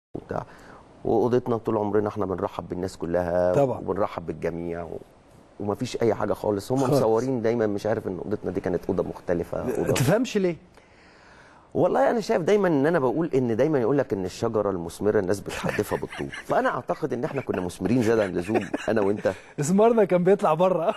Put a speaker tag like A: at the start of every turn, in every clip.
A: وبتاع واوضتنا طول عمرنا احنا بنرحب بالناس كلها
B: طبعا.
A: وبنرحب بالجميع و... ومفيش اي حاجه خالص هم
B: خالص.
A: مصورين دايما مش عارف ان اوضتنا دي كانت اوضه مختلفه
B: ما
A: أوضة
B: تفهمش ليه
A: والله انا شايف دايما ان انا بقول ان دايما يقول لك ان الشجره المثمره الناس بتحدفها بالطول فانا اعتقد ان احنا كنا مثمرين زياده عن اللزوم انا وانت
B: اسمارنا كان بيطلع بره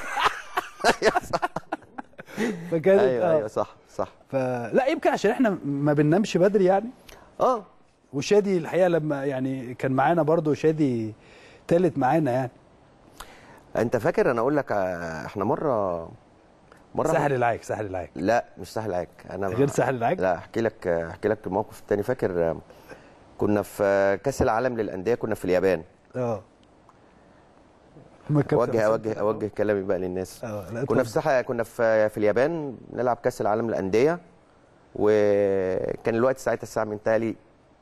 B: فكانت
A: ايوه
B: آه.
A: ايوه صح صح
B: فلا يمكن عشان احنا ما بننامش بدري يعني
A: اه
B: وشادي الحقيقه لما يعني كان معانا برضو شادي تالت معانا يعني
A: انت فاكر انا اقول لك آه، احنا مره مره
B: ساحل العاج ساحل العاج
A: لا مش سهل عاج انا
B: غير ساحل العاج؟
A: لا احكي لك احكي لك الموقف التاني فاكر آه، كنا في آه، كاس العالم للانديه كنا في اليابان
B: اه هما الكابتن
A: اوجه
B: حسام.
A: اوجه اوجه كلامي بقى للناس
B: اه لا
A: كنا
B: اتفضل.
A: في ساحه كنا في في اليابان نلعب كاس العالم للانديه وكان الوقت ساعتها الساعه من تالي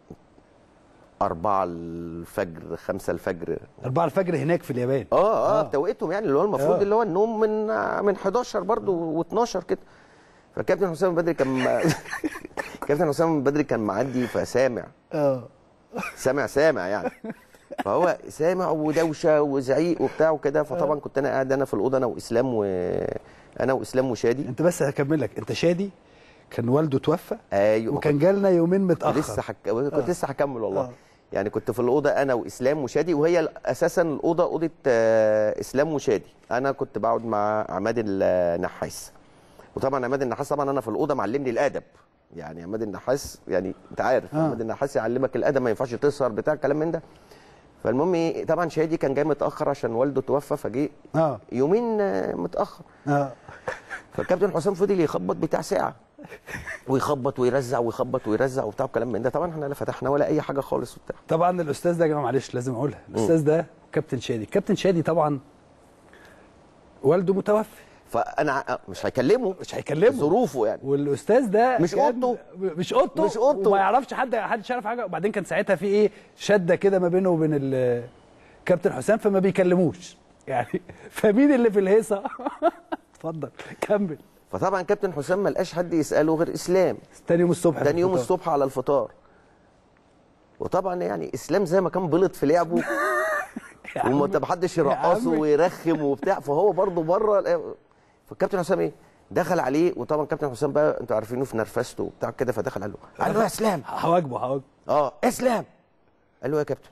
A: 4 الفجر 5 الفجر
B: 4 الفجر هناك في اليابان
A: اه اه
B: آه.
A: توقيتهم يعني اللي هو المفروض
B: آه.
A: اللي هو النوم من من 11 برضو و12 كده فكابتن حسام بدري كان كابتن حسام بدري كان معدي فسامع
B: اه
A: سامع سامع يعني فهو سامع ودوشه وزعيق وبتاع وكده فطبعا كنت انا قاعد انا في الاوضه انا واسلام وانا واسلام وشادي
B: انت بس هكمل لك انت شادي كان والده توفى
A: ايوه
B: وكان جالنا يومين متاخر
A: لسه حك... كنت لسه هكمل والله
B: آه.
A: يعني كنت في الاوضه انا واسلام وشادي وهي اساسا الاوضه اوضه آه، اسلام وشادي انا كنت بقعد مع عماد النحاس وطبعا عماد النحاس طبعا انا في الاوضه معلمني الادب يعني عماد النحاس يعني انت عارف
B: آه.
A: عماد النحاس يعلمك الادب ما ينفعش تسهر بتاع الكلام من ده فالمهم إيه، طبعا شادي كان جاي متاخر عشان والده توفى فجه
B: اه
A: يومين آه، متاخر
B: اه
A: فالكابتن حسام فضل يخبط بتاع ساعه ويخبط ويرزع ويخبط ويرزع وبتاع الكلام من ده طبعا احنا لا فتحنا ولا اي حاجه خالص وبتاع
B: طبعا الاستاذ ده يا جماعه معلش لازم اقولها الاستاذ ده كابتن شادي كابتن شادي طبعا والده متوفي
A: فانا ع- مش هيكلمه
B: مش هيكلمه
A: ظروفه يعني
B: والاستاذ ده
A: مش
B: كان-
A: أوضته.
B: مش اوضته
A: مش أوضته.
B: وما يعرفش حد حد يعرف حاجه وبعدين كان ساعتها في ايه شده كده ما بينه وبين ال- كابتن حسام فما بيكلموش يعني فمين اللي في الهيصه اتفضل كمل
A: فطبعا كابتن حسام ما لقاش حد يساله غير اسلام
B: تاني يوم الصبح
A: تاني يوم
B: في الفطار.
A: الصبح على الفطار وطبعا يعني اسلام زي ما كان بلط في لعبه
B: يا عم.
A: وما حدش
B: يا
A: يرقصه
B: عم.
A: ويرخم وبتاع فهو برضه بره فالكابتن حسام ايه دخل عليه وطبعا كابتن حسام بقى انتوا عارفينه في نرفزته وبتاع كده فدخل قال له قال له يا اسلام
B: هواجبه هواجبه
A: اه اسلام قال له يا كابتن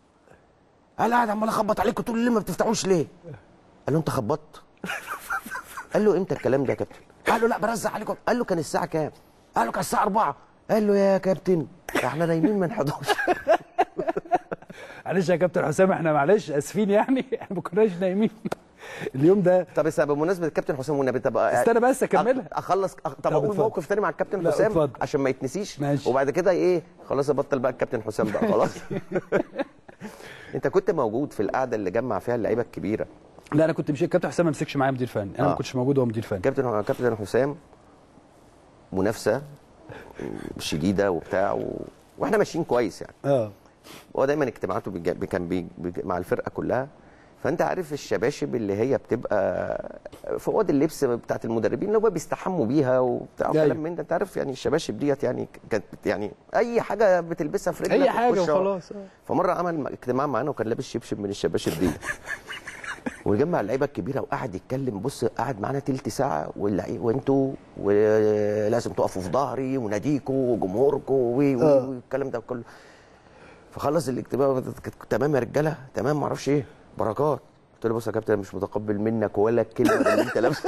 A: قال قاعد عمال اخبط عليكم طول الليل ما بتفتحوش ليه؟ قال له انت خبطت؟ قال له امتى الكلام ده يا كابتن؟ قال له لا برزع عليكم قال له كان الساعه كام؟ قال له كان الساعه 4 قال له يا كابتن احنا نايمين من 11
B: معلش يا كابتن حسام احنا معلش اسفين يعني احنا ما كناش نايمين اليوم ده
A: طب بس بمناسبه الكابتن حسام والنبي طب
B: استنى بس اكملها
A: أ- اخلص أ- طب
B: طب
A: اقول
B: اتفضل.
A: موقف تاني مع الكابتن
B: لا،
A: حسام
B: اتفضل.
A: عشان ما يتنسيش
B: ماشي.
A: وبعد كده ايه خلاص ابطل بقى الكابتن حسام بقى خلاص انت كنت موجود في القعده اللي جمع فيها اللعيبه الكبيره
B: لا انا كنت مش كابتن حسام ما مسكش معايا مدير فني انا ما
A: آه.
B: كنتش موجود وهو مدير فني
A: كابتن كابتن حسام منافسه شديده وبتاع و... واحنا ماشيين كويس يعني
B: اه
A: هو دايما اجتماعاته بيج... بي- كان بي... بي... مع الفرقه كلها فانت عارف الشباشب اللي هي بتبقى في اوض اللبس بتاعت المدربين اللي هو بيستحموا بيها وبتاع
B: أيوة.
A: وكلام من ده انت عارف يعني الشباشب ديت يعني كانت يعني اي حاجه بتلبسها في رجلك
B: اي حاجه
A: بتخش-
B: وخلاص آه.
A: فمره عمل اجتماع معانا وكان لابس شبشب من الشباشب دي وجمع اللعيبه الكبيره وقعد يتكلم بص قعد معانا تلت ساعه واللعي- وانتوا ولازم تقفوا في ظهري وناديكوا وجمهوركم و- و-
B: آه.
A: والكلام ده كله فخلص الاجتماع كنت- تمام يا رجاله تمام ما اعرفش ايه بركات قلت له بص يا كابتن أنا مش متقبل منك ولا كلمه من اللي انت لابسه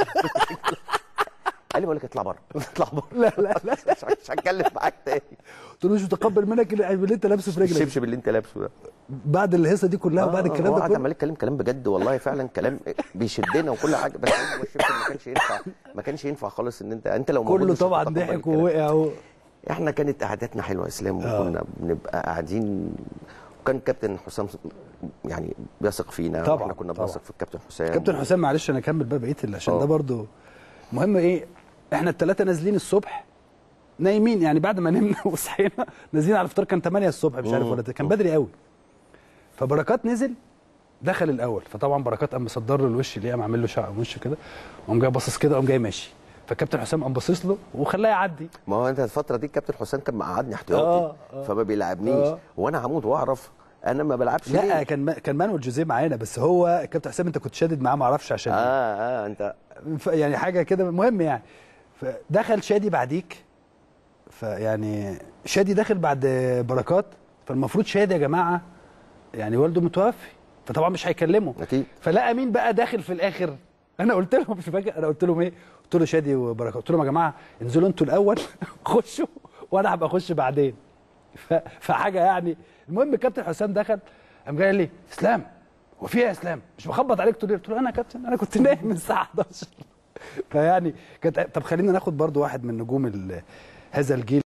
A: قال لي بقول لك اطلع بره اطلع بره
B: لا لا لا
A: مش مش هتكلم معاك تاني
B: قلت له مش متقبل منك اللي اللي انت لابسه في رجلك
A: الشبشب اللي انت لابسه ده
B: بعد الهيصه دي كلها وبعد الكلام
A: هو
B: ده
A: قعد
B: كله
A: عمال يتكلم كلام بجد والله فعلا كلام بيشدنا وكل حاجه بس هو الشبشب ما كانش ينفع ما كانش ينفع خالص ان انت انت لو موجود
B: كله
A: مش
B: طبعا
A: هتتقبل
B: ضحك
A: الكلام.
B: ووقع و...
A: احنا كانت قعداتنا حلوه يا اسلام
B: آه.
A: وكنا بنبقى قاعدين وكان كابتن حسام يعني بيثق فينا
B: طبعاً،
A: واحنا كنا
B: طبعاً.
A: بنثق في الكابتن حسام
B: كابتن حسام معلش انا اكمل بقى بقيه اللي عشان
A: آه.
B: ده برضو المهم ايه احنا الثلاثه نازلين الصبح نايمين يعني بعد ما نمنا وصحينا نازلين على الفطار كان 8 الصبح مش عارف
A: مم.
B: ولا ده كان بدري قوي فبركات نزل دخل الاول فطبعا بركات قام مصدر له الوش اللي قام عامل له شعر وش كده وقام جاي باصص كده وقام جاي ماشي فكابتن حسام قام باصص له وخلاه يعدي
A: ما هو انت الفتره دي الكابتن حسام كان مقعدني احتياطي
B: آه، آه.
A: فما بيلعبنيش
B: آه.
A: وانا هموت واعرف انا ما بلعبش
B: لا
A: ليه؟
B: كان كان مانويل جوزيه معانا بس هو الكابتن حسام انت كنت شادد معاه ما اعرفش عشان
A: اه
B: إيه.
A: اه انت
B: ف- يعني حاجه كده مهم يعني فدخل شادي بعديك فيعني شادي داخل بعد بركات فالمفروض شادي يا جماعه يعني والده متوفي فطبعا مش هيكلمه
A: اكيد
B: فلقى مين بقى داخل في الاخر انا قلت لهم مش فاكر انا قلت لهم ايه قلت له شادي وبركات قلت لهم يا جماعه انزلوا انتوا الاول خشوا وانا هبقى اخش بعدين ف... فحاجه يعني المهم كابتن حسام دخل قام جاي قال لي اسلام هو في ايه يا اسلام مش بخبط عليك تقول قلت له انا يا كابتن انا كنت نايم من الساعه 11 فيعني كانت طب خلينا ناخد برضو واحد من نجوم ال... هذا الجيل